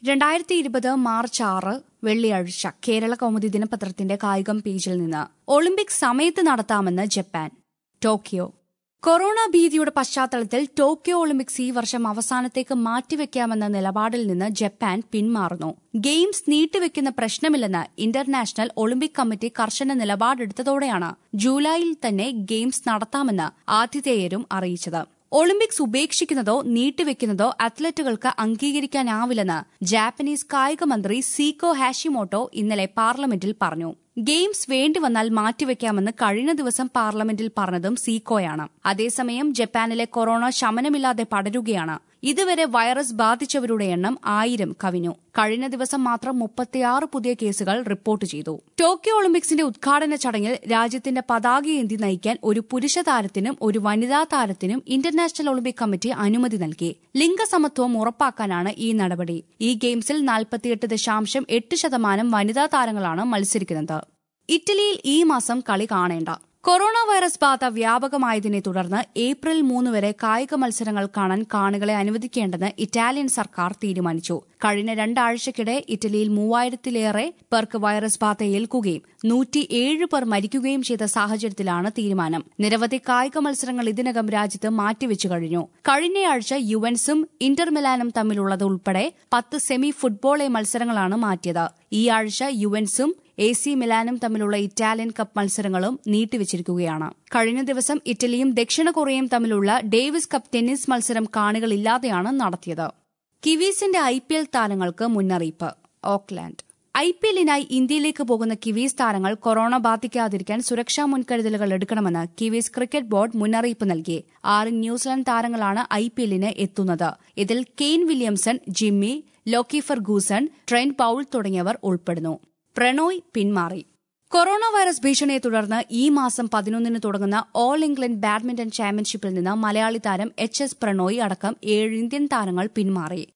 രണ്ടായിരത്തി ഇരുപത് മാർച്ച് ആറ് വെള്ളിയാഴ്ച കേരള കൗമുദി ദിനപത്രത്തിന്റെ കായികം പേജിൽ നിന്ന് ഒളിമ്പിക്സ് സമയത്ത് നടത്താമെന്ന് ജപ്പാൻ ടോക്കിയോ കൊറോണ ഭീതിയുടെ പശ്ചാത്തലത്തിൽ ടോക്കിയോ ഒളിമ്പിക്സ് ഈ വർഷം അവസാനത്തേക്ക് മാറ്റിവെക്കാമെന്ന നിലപാടിൽ നിന്ന് ജപ്പാൻ പിന്മാറുന്നു ഗെയിംസ് നീട്ടിവെക്കുന്ന പ്രശ്നമില്ലെന്ന് ഇന്റർനാഷണൽ ഒളിമ്പിക് കമ്മിറ്റി കർശന നിലപാടെടുത്തതോടെയാണ് ജൂലൈയിൽ തന്നെ ഗെയിംസ് നടത്താമെന്ന് ആതിഥേയരും അറിയിച്ചത് ഒളിമ്പിക്സ് ഉപേക്ഷിക്കുന്നതോ നീട്ടിവെക്കുന്നതോ അത്ലറ്റുകൾക്ക് അംഗീകരിക്കാനാവില്ലെന്ന് ജാപ്പനീസ് കായിക മന്ത്രി സീക്കോ ഹാഷിമോട്ടോ ഇന്നലെ പാർലമെന്റിൽ പറഞ്ഞു ഗെയിംസ് വേണ്ടിവന്നാൽ മാറ്റിവെക്കാമെന്ന് കഴിഞ്ഞ ദിവസം പാർലമെന്റിൽ പറഞ്ഞതും സീക്കോയാണ് അതേസമയം ജപ്പാനിലെ കൊറോണ ശമനമില്ലാതെ പടരുകയാണ് ഇതുവരെ വൈറസ് ബാധിച്ചവരുടെ എണ്ണം ആയിരം കവിഞ്ഞു കഴിഞ്ഞ ദിവസം മാത്രം മുപ്പത്തിയാറ് പുതിയ കേസുകൾ റിപ്പോർട്ട് ചെയ്തു ടോക്കിയോ ഒളിമ്പിക്സിന്റെ ഉദ്ഘാടന ചടങ്ങിൽ രാജ്യത്തിന്റെ പതാകയേന്തി നയിക്കാൻ ഒരു പുരുഷ താരത്തിനും ഒരു വനിതാ താരത്തിനും ഇന്റർനാഷണൽ ഒളിമ്പിക് കമ്മിറ്റി അനുമതി നൽകി ലിംഗസമത്വം ഉറപ്പാക്കാനാണ് ഈ നടപടി ഈ ഗെയിംസിൽ നാൽപ്പത്തിയെട്ട് ദശാംശം എട്ട് ശതമാനം വനിതാ താരങ്ങളാണ് മത്സരിക്കുന്നത് ഇറ്റലിയിൽ ഈ മാസം കളി കാണേണ്ട കൊറോണ വൈറസ് ബാധ വ്യാപകമായതിനെ തുടർന്ന് ഏപ്രിൽ മൂന്ന് വരെ കായിക മത്സരങ്ങൾ കാണാൻ കാണികളെ അനുവദിക്കേണ്ടെന്ന് ഇറ്റാലിയൻ സർക്കാർ തീരുമാനിച്ചു കഴിഞ്ഞ രണ്ടാഴ്ചയ്ക്കിടെ ഇറ്റലിയിൽ മൂവായിരത്തിലേറെ പേർക്ക് വൈറസ് ബാധ ഏൽക്കുകയും നൂറ്റിയേഴ് പേർ മരിക്കുകയും ചെയ്ത സാഹചര്യത്തിലാണ് തീരുമാനം നിരവധി കായിക മത്സരങ്ങൾ ഇതിനകം രാജ്യത്ത് മാറ്റിവെച്ചു കഴിഞ്ഞു കഴിഞ്ഞയാഴ്ച യുവൻസും ഇന്റർ മിലാനും തമ്മിലുള്ളത് ഉൾപ്പെടെ പത്ത് സെമി ഫുട്ബോൾ എ മത്സരങ്ങളാണ് മാറ്റിയത് ഈ ആഴ്ച യുവൻസും എ സി മിലാനും തമ്മിലുള്ള ഇറ്റാലിയൻ കപ്പ് മത്സരങ്ങളും നീട്ടിവച്ചിരിക്കുകയാണ് കഴിഞ്ഞ ദിവസം ഇറ്റലിയും ദക്ഷിണ കൊറിയയും തമ്മിലുള്ള ഡേവിസ് കപ്പ് ടെന്നീസ് മത്സരം കാണികളില്ലാതെയാണ് നടത്തിയത് കിവീസിന്റെ ഐ പി എൽ താരങ്ങൾക്ക് മുന്നറിയിപ്പ് ഓക്ലാൻഡ് ഐ പി എല്ലിനായി ഇന്ത്യയിലേക്ക് പോകുന്ന കിവീസ് താരങ്ങൾ കൊറോണ ബാധിക്കാതിരിക്കാൻ സുരക്ഷാ മുൻകരുതലുകൾ എടുക്കണമെന്ന് കിവീസ് ക്രിക്കറ്റ് ബോർഡ് മുന്നറിയിപ്പ് നൽകി ആറ് ന്യൂസിലൻഡ് താരങ്ങളാണ് ഐ പി എല്ലിന് എത്തുന്നത് ഇതിൽ Kane Williamson Jimmy Lockie Ferguson Trent Boult തുടങ്ങിയവർ ഉൾപ്പെടുന്നു പ്രണോയ് പിന്മാറി കൊറോണ വൈറസ് ഭീഷണിയെ തുടർന്ന് ഈ മാസം പതിനൊന്നിന് തുടങ്ങുന്ന ഓൾ ഇംഗ്ലണ്ട് ബാഡ്മിന്റൺ ചാമ്പ്യൻഷിപ്പിൽ നിന്ന് മലയാളി താരം എച്ച് എസ് പ്രണോയ് അടക്കം ഏഴ് ഇന്ത്യൻ താരങ്ങൾ പിന്മാറി